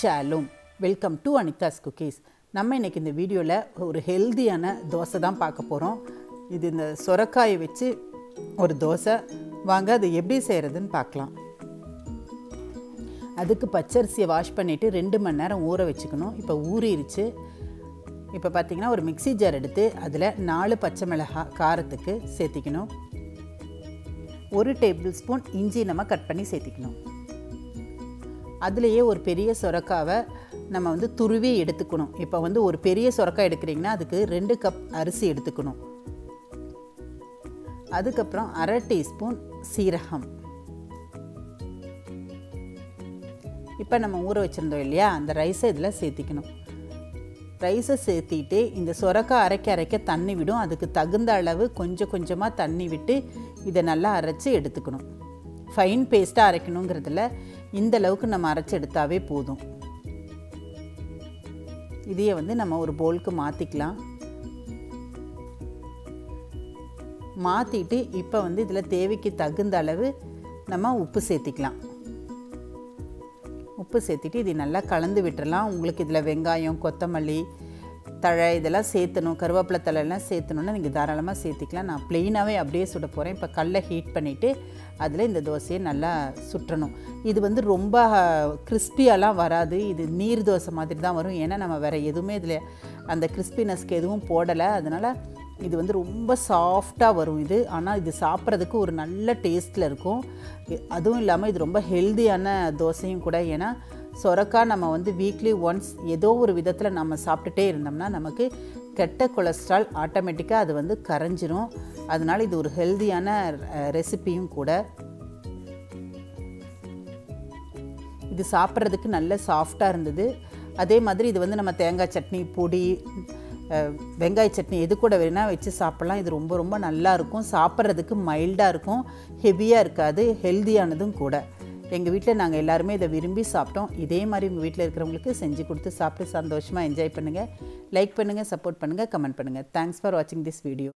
ஷாலும் welcome to Anitha's cookies நம்ம இன்னைக்கு இந்த வீடியோவில் ஒரு ஹெல்தியான தோசை தான் பார்க்க போகிறோம் இது இந்த சொரக்காயை வச்சு ஒரு தோசை வாங்க அது எப்படி செய்கிறதுன்னு பார்க்கலாம் அதுக்கு பச்சரிசியை வாஷ் பண்ணிவிட்டு ரெண்டு மணி நேரம் ஊற வச்சுக்கணும் இப்போ ஊறிடுச்சு இப்போ பார்த்தீங்கன்னா ஒரு மிக்ஸி ஜார் எடுத்து அதில் நாலு பச்சை மிளகாய் காரத்துக்கு சேர்த்திக்கணும் ஒரு டேபிள் ஸ்பூன் இஞ்சி நம்ம கட் பண்ணி சேர்த்திக்கணும் அதுலேயே ஒரு பெரிய சொரக்காவை நம்ம வந்து துருவி எடுத்துக்கணும் இப்போ வந்து ஒரு பெரிய சொரக்காய் எடுக்கிறீங்கன்னா அதுக்கு ரெண்டு கப் அரிசி எடுத்துக்கணும் அதுக்கப்புறம் அரை டீஸ்பூன் சீரகம் இப்போ நம்ம ஊற வச்சுருந்தோம் இல்லையா அந்த ரைஸை இதில் சேர்த்திக்கணும் ரைஸை சேர்த்திட்டு இந்த சொரக்காய் அரைக்க அரைக்க தண்ணி விடும் அதுக்கு தகுந்த அளவு கொஞ்சம் கொஞ்சமாக தண்ணி விட்டு இதை நல்லா அரைச்சி எடுத்துக்கணும் ஃபைன் பேஸ்ட்டாக அரைக்கணுங்கிறதுல இந்த அளவுக்கு நம்ம அரைச்சி எடுத்தாவே போதும் இதையே வந்து நம்ம ஒரு போலுக்கு மாற்றிக்கலாம் மாற்றிட்டு இப்போ வந்து இதில் தேவைக்கு தகுந்த அளவு நம்ம உப்பு சேர்த்திக்கலாம் உப்பு சேர்த்துட்டு இது நல்லா கலந்து விட்டுறலாம் உங்களுக்கு இதில் வெங்காயம் கொத்தமல்லி தழை இதெல்லாம் சேர்த்தணும் கருவேப்பிலை தழையெல்லாம் சேர்த்தணுன்னா நீங்கள் தாராளமாக சேர்த்திக்கலாம் நான் ப்ளெயினாகவே அப்படியே சுட போகிறேன் இப்போ கல்லை ஹீட் பண்ணிவிட்டு அதில் இந்த தோசையை நல்லா சுற்றணும் இது வந்து ரொம்ப கிறிஸ்பியாலாம் வராது இது நீர் தோசை மாதிரி தான் வரும் ஏன்னா நம்ம வேறு எதுவுமே இதில் அந்த கிறிஸ்பினஸ்க்கு எதுவும் போடலை அதனால் இது வந்து ரொம்ப சாஃப்டாக வரும் இது ஆனால் இது சாப்பிட்றதுக்கு ஒரு நல்ல டேஸ்ட்டில் இருக்கும் அதுவும் இல்லாமல் இது ரொம்ப ஹெல்தியான தோசையும் கூட ஏன்னா சொரக்காய் நம்ம வந்து வீக்லி ஒன்ஸ் ஏதோ ஒரு விதத்தில் நம்ம சாப்பிட்டுட்டே இருந்தோம்னா நமக்கு கெட்ட கொலஸ்ட்ரால் ஆட்டோமேட்டிக்காக அது வந்து கரைஞ்சிரும் அதனால் இது ஒரு ஹெல்தியான ரெசிப்பியும் கூட இது சாப்பிட்றதுக்கு நல்ல சாஃப்டாக இருந்தது அதே மாதிரி இது வந்து நம்ம தேங்காய் சட்னி பொடி வெங்காய சட்னி எது கூட வேணால் வச்சு சாப்பிட்லாம் இது ரொம்ப ரொம்ப நல்லா இருக்கும் சாப்பிட்றதுக்கு மைல்டாக இருக்கும் ஹெவியாக இருக்காது ஹெல்தியானதும் கூட எங்கள் வீட்டில் நாங்கள் எல்லாருமே இதை விரும்பி சாப்பிட்டோம் இதே மாதிரி உங்கள் வீட்டில் இருக்கிறவங்களுக்கு செஞ்சு கொடுத்து சாப்பிட்டு சந்தோஷமாக என்ஜாய் பண்ணுங்கள் லைக் பண்ணுங்கள் சப்போர்ட் பண்ணுங்கள் கமெண்ட் பண்ணுங்கள் தேங்க்ஸ் ஃபார் வாட்சிங் திஸ் வீடியோ